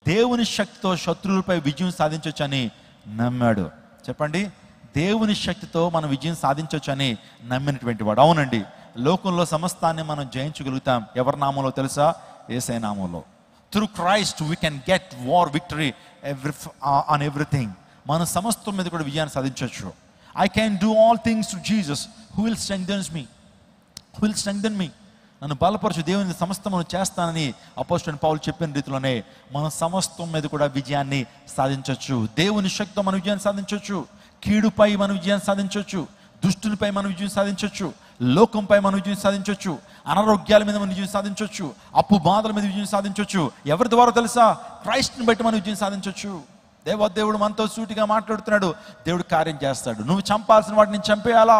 దేవుని శక్తితో శత్రువులపై విజయం సాధించవచ్చని నమ్మాడు చెప్పండి దేవుని శక్తితో మనం విజయం సాధించవచ్చని నమ్మినటువంటి వాడు అవునండి లోకంలో సమస్తాన్ని మనం జయించగలుగుతాం ఎవరి నామంలో తెలుసా ఏసై నామంలో through Christ we can get war victory every on everything మనం సమస్తం మీద కూడా విజయాన్ని సాధించవచ్చు I can do all things to Jesus who will strengthens me will strengthen me నన్ను బలపరచు దేవుని సమస్తమును చేస్తానని అపోస్టన్ పౌలు చెప్పిన రీతిలోనే మనం సమస్తం మీద కూడా విజయాన్ని సాధించవచ్చు దేవుని శక్తితో మనం విజయాన్ని సాధించవచ్చు కీడుపై మనం విజయాన్ని సాధించవచ్చు దుష్టునిపై మనం విజయం సాధించవచ్చు లోకంపై మనం విజయం సాధించవచ్చు అనారోగ్యాల మీద మనం విజయం సాధించవచ్చు అప్పు బాధల మీద విజయం సాధించవచ్చు ఎవరి ద్వారా తెలుసా క్రైస్ట్ని బట్టి మనం విజయం సాధించవచ్చు దేవ దేవుడు మనతో సూటిగా మాట్లాడుతున్నాడు దేవుడు కార్యం చేస్తాడు నువ్వు చంపాల్సిన వాటిని చంపేయాలా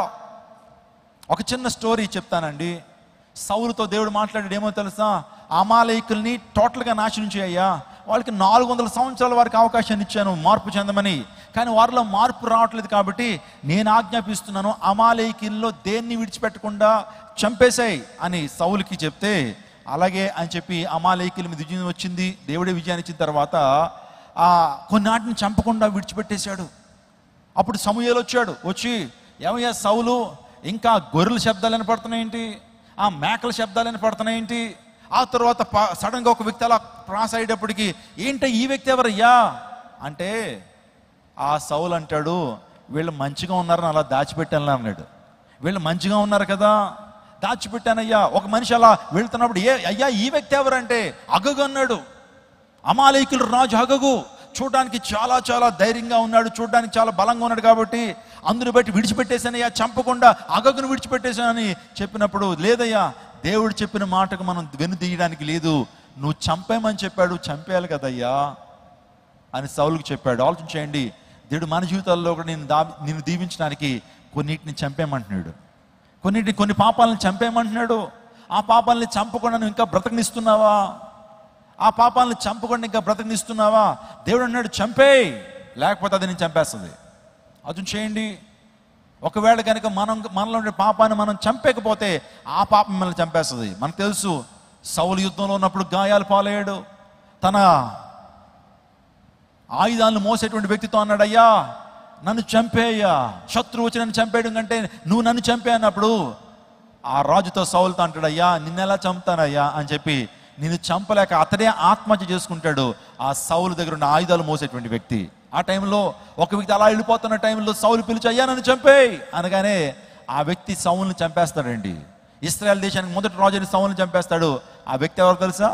ఒక చిన్న స్టోరీ చెప్తానండి సౌలుతో దేవుడు మాట్లాడాడు ఏమో తెలుసా అమాలయకుల్ని టోటల్గా నాశనం చేయయ్యా వాళ్ళకి నాలుగు వందల సంవత్సరాల వారికి అవకాశాన్ని ఇచ్చాను మార్పు చెందమని కానీ వారిలో మార్పు రావట్లేదు కాబట్టి నేను ఆజ్ఞాపిస్తున్నాను అమాలయకుల్లో దేన్ని విడిచిపెట్టకుండా చంపేశాయి అని సౌలుకి చెప్తే అలాగే అని చెప్పి అమాలయకుల మీద విజయం వచ్చింది దేవుడే విజయాన్ని ఇచ్చిన తర్వాత ఆ కొన్నాటిని చంపకుండా విడిచిపెట్టేశాడు అప్పుడు సమూహలు వచ్చాడు వచ్చి ఏమయ్యా సౌలు ఇంకా గొర్రెల శబ్దాలు వినపడుతున్నాయేంటి ఆ మేకల శబ్దాలు వినపడుతున్నాయేంటి ఆ తర్వాత ప- సడన్గా ఒక వ్యక్తి అలా క్రాస్ అయ్యేటప్పటికి ఏంట ఈ వ్యక్తి ఎవరయ్యా అంటే ఆ సౌలు అంటాడు వీళ్ళు మంచిగా ఉన్నారని అలా దాచిపెట్టాను అన్నాడు వీళ్ళు మంచిగా ఉన్నారు కదా దాచిపెట్టానయ్యా ఒక మనిషి అలా వెళ్తున్నప్పుడు ఏ అయ్యా ఈ వ్యక్తి ఎవరంటే అగగు అన్నాడు అమాలయకులు రాజు హగగు చూడడానికి చాలా చాలా ధైర్యంగా ఉన్నాడు చూడడానికి చాలా బలంగా ఉన్నాడు కాబట్టి అందుని బట్టి విడిచిపెట్టేశానయ్యా చంపకుండా అగగును విడిచిపెట్టేశానని చెప్పినప్పుడు లేదయ్యా దేవుడు చెప్పిన మాటకు మనం వెనుదీయడానికి లేదు నువ్వు చంపేమని చెప్పాడు చంపేయాలి కదయ్యా అని సౌలుకు చెప్పాడు ఆలోచన చేయండి దేవుడు మన జీవితాల్లో కూడా నేను దా నిన్ను దీవించడానికి కొన్నిటిని చంపేయమంటున్నాడు కొన్నిటిని కొన్ని పాపాలను చంపేయమంటున్నాడు ఆ పాపాలని చంపకుండా నువ్వు ఇంకా బ్రతకనిస్తున్నావా ఆ పాపాలను చంపకుండా ఇంకా బ్రతకనిస్తున్నావా దేవుడు అన్నాడు చంపేయ్ లేకపోతే అది నేను చంపేస్తుంది అతను చేయండి ఒకవేళ కనుక మనం మనలో ఉండే పాపాన్ని మనం చంపేకపోతే ఆ పాపం మనల్ని చంపేస్తుంది మనకు తెలుసు సౌలు యుద్ధంలో ఉన్నప్పుడు గాయాలు పాలయ్యాడు తన ఆయుధాలను మోసేటువంటి వ్యక్తితో అన్నాడు అయ్యా నన్ను చంపేయ్యా శత్రువు వచ్చి నన్ను చంపేయడం కంటే నువ్వు నన్ను చంపే అన్నప్పుడు ఆ రాజుతో సౌలుతో అంటాడు అయ్యా నిన్నెలా చంపుతానయ్యా అని చెప్పి నిన్ను చంపలేక అతడే ఆత్మహత్య చేసుకుంటాడు ఆ సౌలు దగ్గర ఉన్న ఆయుధాలు మోసేటువంటి వ్యక్తి ఆ టైంలో ఒక వ్యక్తి అలా వెళ్ళిపోతున్న టైంలో సౌలు పిలిచి అయ్యా నన్ను చంపేయ్ అనగానే ఆ వ్యక్తి సౌలుని చంపేస్తాడండి ఇస్రాయల్ దేశానికి మొదటి రాజుని సౌలుని చంపేస్తాడు ఆ వ్యక్తి ఎవరు తెలుసా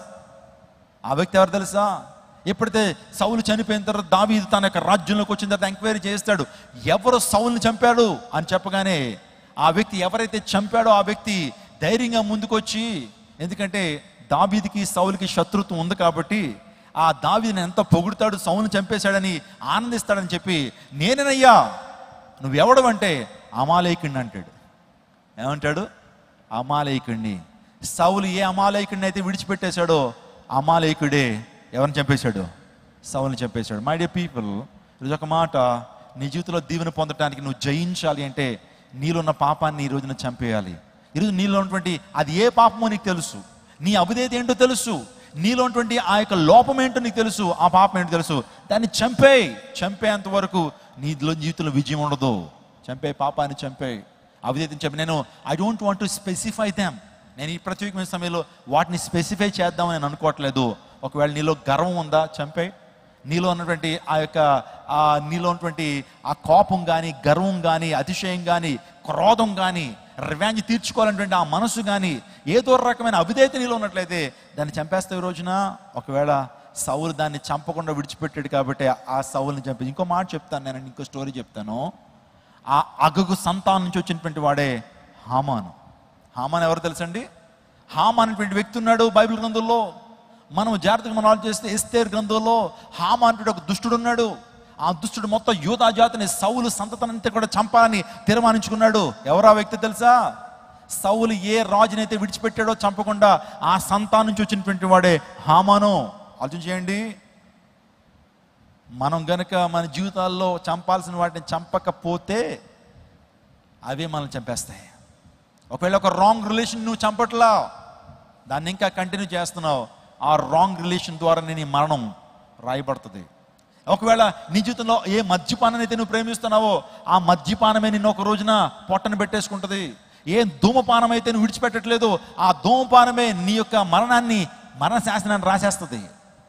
ఆ వ్యక్తి ఎవరు తెలుసా ఎప్పుడైతే సౌలు చనిపోయిన తర్వాత దావీదు తన యొక్క రాజ్యంలోకి వచ్చిన తర్వాత ఎంక్వైరీ చేస్తాడు ఎవరు సౌల్ని చంపాడు అని చెప్పగానే ఆ వ్యక్తి ఎవరైతే చంపాడో ఆ వ్యక్తి ధైర్యంగా ముందుకొచ్చి ఎందుకంటే దావీదికి సౌలుకి శత్రుత్వం ఉంది కాబట్టి ఆ దావీదిని ఎంత పొగుడుతాడు సౌలుని చంపేశాడని ఆనందిస్తాడని చెప్పి నేనేనయ్యా నువ్వెవడవంటే అమాలేకుడిని అంటాడు ఏమంటాడు అమాలయకుడిని సౌలు ఏ అమాలయకుడిని అయితే విడిచిపెట్టేశాడో అమాలయకుడే ఎవరిని చంపేశాడు సౌల్ని చంపేశాడు మై డే పీపుల్ ఈరోజు ఒక మాట నీ జీవితంలో దీవెన పొందడానికి నువ్వు జయించాలి అంటే నీలో ఉన్న పాపాన్ని ఈ రోజున చంపేయాలి ఈరోజు నీలో ఉన్నటువంటి అది ఏ పాపమో నీకు తెలుసు నీ అవిధేయత ఏంటో తెలుసు నీలో ఉన్నటువంటి ఆ యొక్క లోపం ఏంటో నీకు తెలుసు ఆ పాపం ఏంటో తెలుసు దాన్ని చంపేయి చంపేంత వరకు నీలో జీవితంలో విజయం ఉండదు చంపే పాపాన్ని చంపేయి అవిధేయతని చెప్పి నేను I don't want to specify them నేను ఈ ప్రత్యేకమైన సమయంలో వాటిని స్పెసిఫై చేద్దామని నేను అనుకోవట్లేదు ఒకవేళ నీలో గర్వం ఉందా చంపే నీలో ఉన్నటువంటి ఆ యొక్క ఆ నీలో ఉన్నటువంటి ఆ కోపం కానీ గర్వం కానీ అతిశయం కానీ క్రోధం కానీ రివాంజ్ తీర్చుకోవాలనేటువంటి ఆ మనసు కానీ ఏదో రకమైన అవిధేయత నీలో ఉన్నట్లయితే దాన్ని చంపేస్తే ఈ రోజున ఒకవేళ సౌలు దాన్ని చంపకుండా విడిచిపెట్టాడు కాబట్టి ఆ సౌల్ని చంపి ఇంకో మాట చెప్తాను నేను ఇంకో స్టోరీ చెప్తాను ఆ అగగు సంతానం నుంచి వచ్చినటువంటి వాడే హామాను హామాన్ ఎవరు తెలుసండి హామాన్ అనేటువంటి వ్యక్తి ఉన్నాడు బైబిల్ గ్రంథంలో మనం జాగ్రత్తగా మనం ఆలోచన చేస్తే ఎస్తేర్ గ్రంథంలో హామాన్ అనేటువంటి ఒక దుష్టుడు ఉన్నాడు ఆ దుష్టుడు మొత్తం యూదా జాతిని సౌలు సంతతనంతా కూడా చంపాలని తీర్మానించుకున్నాడు ఎవరా వ్యక్తి తెలుసా సౌలు ఏ రాజునైతే విడిచిపెట్టాడో చంపకుండా ఆ సంతానం నుంచి వచ్చినటువంటి వాడే హామాను ఆలోచన చేయండి మనం గనుక మన జీవితాల్లో చంపాల్సిన వాటిని చంపకపోతే అవే మనల్ని చంపేస్తాయి ఒకవేళ ఒక రాంగ్ రిలేషన్ నువ్వు చంపట్లా దాన్ని ఇంకా కంటిన్యూ చేస్తున్నావు ఆ రాంగ్ రిలేషన్ ద్వారా నేను ఈ మరణం రాయబడుతుంది ఒకవేళ నీ జీవితంలో ఏ మద్యపానం అయితే నువ్వు ప్రేమిస్తున్నావో ఆ మద్యపానమే నిన్ను ఒక రోజున పొట్టను పెట్టేసుకుంటుంది ఏ ధూమపానం అయితే నువ్వు విడిచిపెట్టట్లేదు ఆ ధూమపానమే నీ యొక్క మరణాన్ని మరణ శాసనాన్ని రాసేస్తుంది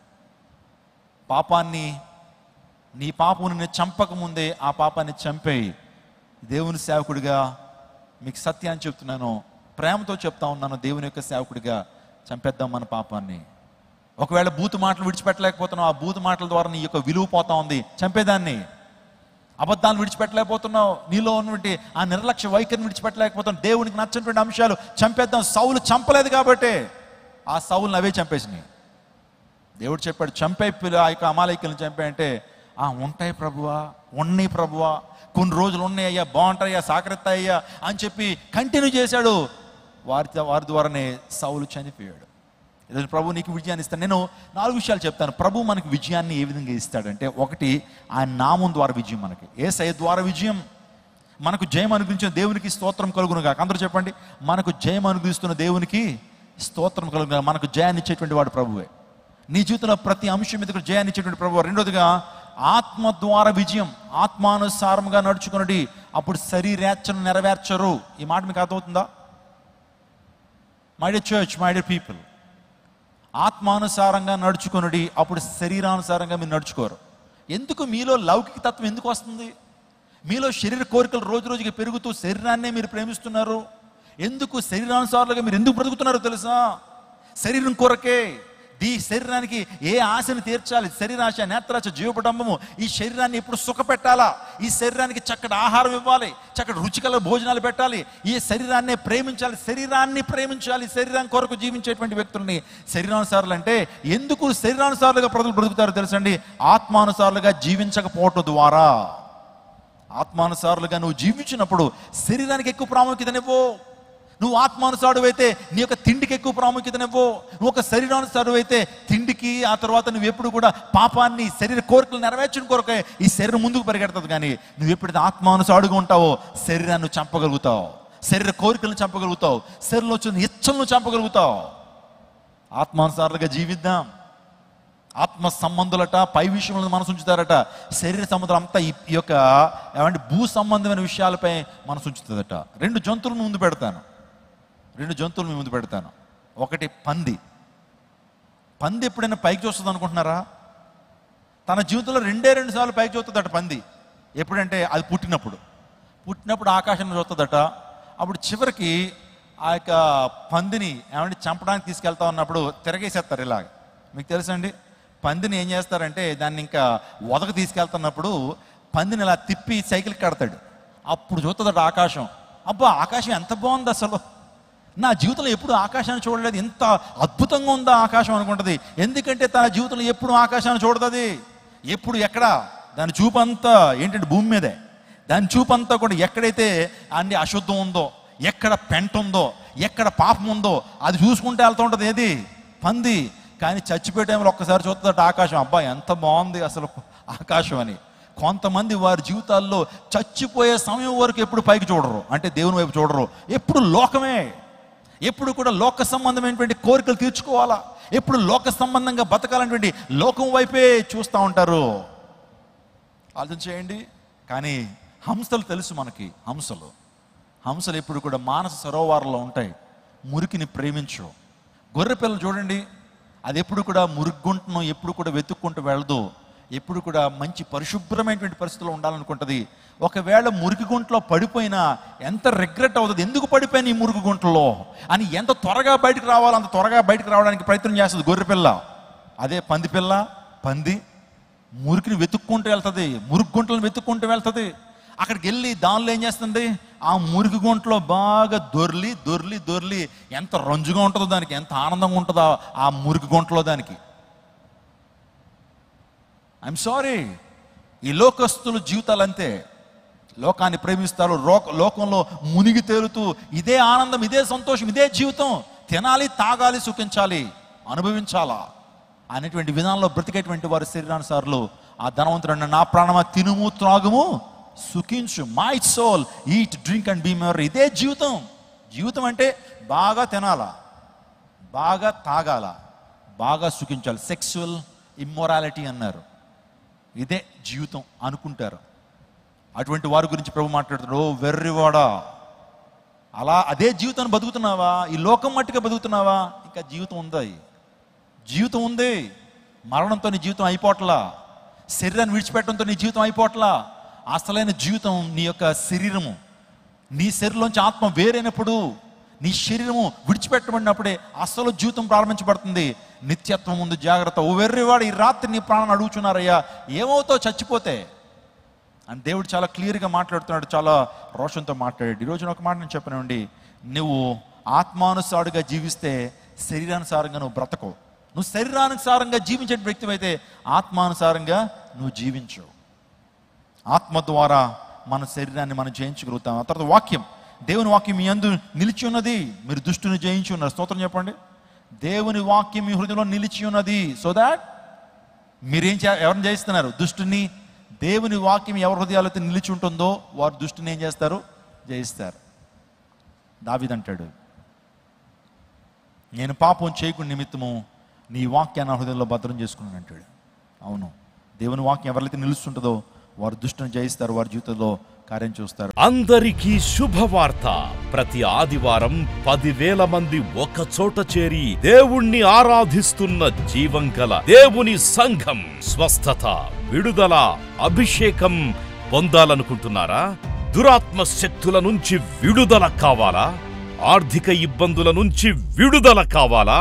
పాపాన్ని నీ పాపం నిన్ను చంపక ముందే ఆ పాపాన్ని చంపేయి దేవుని సేవకుడిగా మీకు సత్యాన్ని చెప్తున్నాను ప్రేమతో చెప్తా ఉన్నాను దేవుని యొక్క సేవకుడిగా చంపేద్దాం మన పాపాన్ని ఒకవేళ బూతు మాటలు విడిచిపెట్టలేకపోతున్నావు ఆ బూతు మాటల ద్వారా నీ యొక్క విలువ పోతా ఉంది చంపేదాన్ని అబద్ధాలు విడిచిపెట్టలేకపోతున్నావు నీలో ఉన్నటువంటి ఆ నిర్లక్ష్య వైఖరిని విడిచిపెట్టలేకపోతున్నావు దేవునికి నచ్చినటువంటి అంశాలు చంపేద్దాం సౌలు చంపలేదు కాబట్టి ఆ సౌలుని అవే చంపేసినాయి దేవుడు చెప్పాడు చంపే పిల్ల ఆ యొక్క అమాలయకులను చంపే అంటే ఆ ఉంటాయి ప్రభువా ఉన్నాయి ప్రభువా కొన్ని రోజులు ఉన్నాయి అయ్యా బాగుంటాయ్యా సాకరెత్తాయ్యా అని చెప్పి కంటిన్యూ చేశాడు వారి వారి ద్వారానే సౌలు చనిపోయాడు ఈరోజు ప్రభు నీకు విజయాన్ని ఇస్తాను నేను నాలుగు విషయాలు చెప్తాను ప్రభు మనకి విజయాన్ని ఏ విధంగా ఇస్తాడంటే ఒకటి ఆయన నామం ద్వారా విజయం మనకి ఏ సయ ద్వారా విజయం మనకు జయం అనుగ్రహించిన దేవునికి స్తోత్రం కలుగును కాక అందరూ చెప్పండి మనకు జయం అనుగ్రహిస్తున్న దేవునికి స్తోత్రం కలుగును మనకు జయాన్ని ఇచ్చేటువంటి వాడు ప్రభువే నీ జీవితంలో ప్రతి అంశం మీద కూడా జయాన్ని ఇచ్చేటువంటి ప్రభు రెండోదిగా ఆత్మ ద్వారా విజయం ఆత్మానుసారంగా నడుచుకున్నది అప్పుడు శరీరేచ్ఛను నెరవేర్చరు ఈ మాట మీకు అర్థమవుతుందా my dear church my dear people ఆత్మానుసారంగా నడుచుకున్నది అప్పుడు శరీరానుసారంగా మీరు నడుచుకోరు ఎందుకు మీలో లౌకిక తత్వం ఎందుకు వస్తుంది మీలో శరీర కోరికలు రోజు రోజుకి పెరుగుతూ శరీరాన్నే మీరు ప్రేమిస్తున్నారు ఎందుకు శరీరానుసారులుగా మీరు ఎందుకు బ్రతుకుతున్నారో తెలుసా శరీరం కొరకే ఈ శరీరానికి ఏ ఆశని తీర్చాలి శరీరాశ నేత్రాశ జీవపడంబము ఈ శరీరాన్ని ఎప్పుడు సుఖపెట్టాలా ఈ శరీరానికి చక్కటి ఆహారం ఇవ్వాలి చక్కటి రుచికల భోజనాలు పెట్టాలి ఈ శరీరాన్నే ప్రేమించాలి శరీరాన్ని ప్రేమించాలి శరీరం కొరకు జీవించేటువంటి వ్యక్తుల్ని శరీరానుసారులు అంటే ఎందుకు శరీరానుసారులుగా బ్రతుకు బ్రతుకుతారో తెలుసండి ఆత్మానుసారులుగా జీవించకపోవటం ద్వారా ఆత్మానుసారులుగా నువ్వు జీవించినప్పుడు శరీరానికి ఎక్కువ ప్రాముఖ్యతనివ్వు నువ్వు ఆత్మానుసారుడు అయితే నీ యొక్క తిండికి ఎక్కువ ప్రాముఖ్యతనివ్వు నువ్వు ఒక శరీరానుసారుడు అయితే తిండికి ఆ తర్వాత నువ్వు ఎప్పుడు కూడా పాపాన్ని శరీర కోరికలు నెరవేర్చిన కొరకే ఈ శరీరం ముందుకు పరిగెడుతుంది కానీ నువ్వు ఎప్పుడైతే ఆత్మానుసారుడుగా ఉంటావో శరీరాన్ని చంపగలుగుతావు శరీర కోరికలను చంపగలుగుతావు శరీరంలో వచ్చిన ఇచ్చలను చంపగలుగుతావు ఆత్మానుసారులుగా జీవిద్దాం ఆత్మ సంబంధులట పై విషయంలో మనసు ఉంచుతారట శరీర సంబంధం అంతా ఈ ఈ యొక్క ఏమంటే భూ సంబంధమైన విషయాలపై మనసు ఉంచుతుందట రెండు జంతువులను ముందు పెడతాను రెండు జంతువులు మీ ముందు పెడతాను ఒకటి పంది పంది ఎప్పుడైనా పైకి చూస్తుంది అనుకుంటున్నారా తన జీవితంలో రెండే రెండు సార్లు పైకి చూస్తుందట పంది ఎప్పుడంటే అది పుట్టినప్పుడు పుట్టినప్పుడు ఆకాశం చూస్తుందట అప్పుడు చివరికి ఆ యొక్క పందిని ఏమంటే చంపడానికి తీసుకెళ్తా ఉన్నప్పుడు తిరగేసేస్తారు ఇలాగ మీకు తెలుసండి పందిని ఏం చేస్తారంటే దాన్ని ఇంకా వదకు తీసుకెళ్తున్నప్పుడు పందిని ఇలా తిప్పి సైకిల్ కడతాడు అప్పుడు చూస్తుందట ఆకాశం అబ్బా ఆకాశం ఎంత బాగుంది అసలు నా జీవితంలో ఎప్పుడు ఆకాశాన్ని చూడలేదు ఎంత అద్భుతంగా ఉందా ఆకాశం అనుకుంటుంది ఎందుకంటే తన జీవితంలో ఎప్పుడు ఆకాశాన్ని చూడదు ఎప్పుడు ఎక్కడ దాని చూపంతా ఏంటంటే భూమి మీదే దాని చూపంతా కూడా ఎక్కడైతే అన్ని అశుద్ధం ఉందో ఎక్కడ పెంట ఉందో ఎక్కడ పాపం ఉందో అది చూసుకుంటే వెళ్తూ ఉంటుంది ఏది పంది కానీ చచ్చిపోయే టైంలో ఒక్కసారి చూస్తుందట ఆకాశం అబ్బా ఎంత బాగుంది అసలు ఆకాశం అని కొంతమంది వారి జీవితాల్లో చచ్చిపోయే సమయం వరకు ఎప్పుడు పైకి చూడరు అంటే దేవుని వైపు చూడరు ఎప్పుడు లోకమే ఎప్పుడు కూడా లోక సంబంధమైనటువంటి కోరికలు తీర్చుకోవాలా ఎప్పుడు లోక సంబంధంగా బతకాలనేటువంటి లోకం వైపే చూస్తూ ఉంటారు ఆలోచన చేయండి కానీ హంసలు తెలుసు మనకి హంసలు హంసలు ఎప్పుడు కూడా మానస సరోవరంలో ఉంటాయి మురికిని ప్రేమించు గొర్రె పిల్లలు చూడండి అది ఎప్పుడు కూడా మురుగుంటను ఎప్పుడు కూడా వెతుక్కుంటూ వెళ్ళదు ఎప్పుడు కూడా మంచి పరిశుభ్రమైనటువంటి పరిస్థితుల్లో ఉండాలనుకుంటుంది ఒకవేళ మురికి గుంటలో పడిపోయినా ఎంత రిగ్రెట్ అవుతుంది ఎందుకు పడిపోయిన ఈ మురికి గుంటలో అని ఎంత త్వరగా బయటకు రావాలో అంత త్వరగా బయటకు రావడానికి ప్రయత్నం చేస్తుంది గొర్రె పిల్ల అదే పంది పిల్ల పంది మురికిని వెతుక్కుంటూ వెళ్తుంది మురికి గుంటలను వెతుక్కుంటూ వెళ్తుంది అక్కడికి వెళ్ళి దానిలో ఏం చేస్తుంది ఆ మురికి గుంటలో బాగా దొర్లి దొర్లి దొర్లి ఎంత రంజుగా ఉంటుందో దానికి ఎంత ఆనందంగా ఉంటుందో ఆ మురికి గుంటలో దానికి ఐఎమ్ సారీ ఈ లోకస్తుల జీవితాలు అంతే లోకాన్ని ప్రేమిస్తారు లోక లోకంలో మునిగి తేలుతూ ఇదే ఆనందం ఇదే సంతోషం ఇదే జీవితం తినాలి తాగాలి సుఖించాలి అనుభవించాలా అనేటువంటి విధానంలో బ్రతికేటువంటి వారి శరీరానుసారులు ఆ ధనవంతుడు నా ప్రాణమా తినుము త్రాగుము సుఖించు my soul eat drink and be merry ఇదే జీవితం జీవితం అంటే బాగా తినాలా బాగా తాగాల బాగా సుఖించాలి సెక్సువల్ ఇమ్మొరాలిటీ అన్నారు ఇదే జీవితం అనుకుంటారు అటువంటి వారి గురించి ప్రభు మాట్లాడుతున్నాడు ఓ వెర్రివాడా అలా అదే జీవితాన్ని బతుకుతున్నావా ఈ లోకం మట్టుగా బతుకుతున్నావా ఇంకా జీవితం ఉందా జీవితం ఉంది మరణంతో నీ జీవితం అయిపోవట్లా శరీరాన్ని విడిచిపెట్టడంతో నీ జీవితం అయిపోవట్లా అసలైన జీవితం నీ యొక్క శరీరము నీ శరీరంలోంచి ఆత్మ వేరైనప్పుడు నీ శరీరము విడిచిపెట్టబడినప్పుడే అసలు జీవితం ప్రారంభించబడుతుంది నిత్యత్వం ఉంది జాగ్రత్త ఓ వెర్రివాడు ఈ రాత్రి నీ ప్రాణాన్ని అడుగుచున్నారయ్యా ఏమవుతావు చచ్చిపోతే అని దేవుడు చాలా క్లియర్గా మాట్లాడుతున్నాడు చాలా రోషంతో మాట్లాడాడు ఈరోజు నేను ఒక మాట నేను చెప్పనండి నువ్వు ఆత్మానుసారుగా జీవిస్తే శరీరానుసారంగా నువ్వు బ్రతకవు నువ్వు శరీరానుసారంగా జీవించే వ్యక్తి అయితే ఆత్మానుసారంగా నువ్వు జీవించు ఆత్మ ద్వారా మన శరీరాన్ని మనం జయించగలుగుతాం ఆ తర్వాత వాక్యం దేవుని వాక్యం మీ అందు నిలిచి ఉన్నది మీరు దుష్టుని జయించి ఉన్నారు స్తోత్రం చెప్పండి దేవుని వాక్యం మీ హృదయంలో నిలిచి ఉన్నది సో దాట్ మీరేం చే ఎవరిని జయిస్తున్నారు దుష్టుని దేవుని వాక్యం ఎవరి హృదయాలు అయితే నిలిచి ఉంటుందో వారు దుష్టుని ఏం చేస్తారు జయిస్తారు దావిదంటాడు నేను పాపం చేయకుండా నిమిత్తము నీ వాక్యాన్ని నా హృదయంలో భద్రం చేసుకున్నాను అంటాడు అవును దేవుని వాక్యం ఎవరైతే నిలుస్తుంటుందో వారు దుష్టుని జయిస్తారు వారి జీవితంలో కార్యం చూస్తారు అందరికీ శుభవార్త ప్రతి ఆదివారం పదివేల మంది ఒక చోట చేరి దేవుణ్ణి ఆరాధిస్తున్న జీవం గల దేవుని సంఘం స్వస్థత విడుదల అభిషేకం పొందాలనుకుంటున్నారా దురాత్మ శక్తుల నుంచి విడుదల కావాలా ఆర్థిక ఇబ్బందుల నుంచి విడుదల కావాలా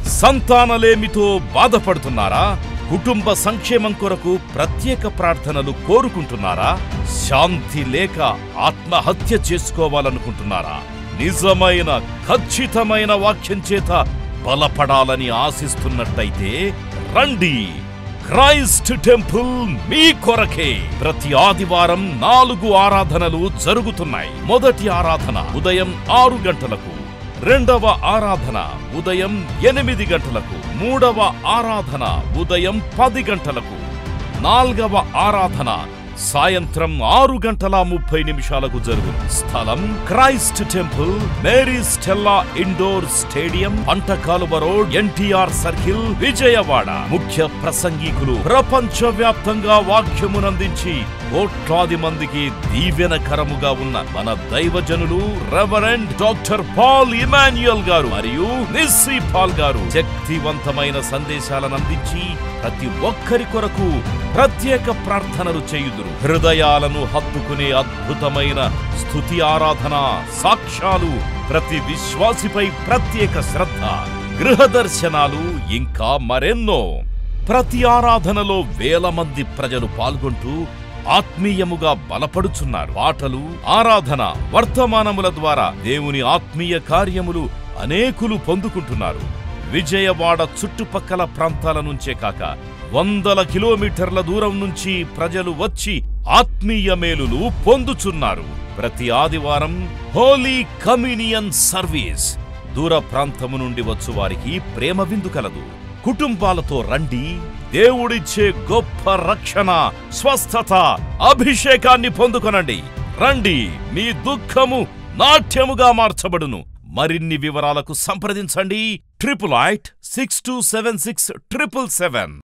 సంతానలేమితో బాధపడుతున్నారా కుటుంబ సంక్షేమం కొరకు ప్రత్యేక ప్రార్థనలు కోరుకుంటున్నారా శాంతి లేక ఆత్మహత్య చేసుకోవాలనుకుంటున్నారా నిజమైన ఖచ్చితమైన వాక్యం చేత బలపడాలని ఆశిస్తున్నట్టయితే రండి క్రైస్ట్ టెంపుల్ మీ కొరకే ప్రతి ఆదివారం నాలుగు ఆరాధనలు జరుగుతున్నాయి మొదటి ఆరాధన ఉదయం ఆరు గంటలకు రెండవ ఆరాధన ఉదయం ఎనిమిది గంటలకు మూడవ ఆరాధన ఉదయం పది గంటలకు నాల్గవ ఆరాధన సాయంత్రం ఆరు గంటల ముప్పై నిమిషాలకు జరుగును స్థలం Christ temple Mary Stella indoor stadium Pantakaluva road NTR circle Vijayawada ముఖ్య ప్రసంగికులు ప్రపంచ వ్యాప్తంగా వాక్యమునందించి కోట్లాది మందికి దీవెనకరముగా ఉన్న మన దైవజనులు రెవరెండ్ డాక్టర్ పాల్ ఇమాన్యుయల్ గారు మరియు నిస్సీ పాల్ గారు శక్తివంతమైన సందేశాలను అందించి ప్రతి ఒక్కరి కొరకు ప్రత్యేక ప్రార్థనలు చేయుదురు హృదయాలను హత్తుకునే అద్భుతమైన స్తుతి ఆరాధన సాక్ష్యాలు ప్రతి విశ్వాసిపై ప్రత్యేక శ్రద్ధ గృహ దర్శనాలు ఇంకా మరెన్నో ప్రతి ఆరాధనలో వేల మంది ప్రజలు పాల్గొంటూ ఆత్మీయముగా బలపడుచున్నారు పాటలు ఆరాధన వర్తమానముల ద్వారా దేవుని ఆత్మీయ కార్యములు అనేకులు పొందుకుంటున్నారు విజయవాడ చుట్టుపక్కల ప్రాంతాల నుంచే కాక వందల కిలోమీటర్ల దూరం నుంచి ప్రజలు వచ్చి ఆత్మీయ మేలులు పొందుచున్నారు ప్రతి ఆదివారం హోలీ కమ్యూనియన్ సర్వీస్ దూర ప్రాంతము నుండి వచ్చు వారికి ప్రేమ విందు కలదు కుటుంబాలతో రండి దేవుడిచ్చే గొప్ప రక్షణ స్వస్థత అభిషేకాన్ని పొందుకొనండి రండి మీ దుఃఖము నాట్యముగా మార్చబడును మరిన్ని వివరాలకు సంప్రదించండి triple eight six two seven six triple seven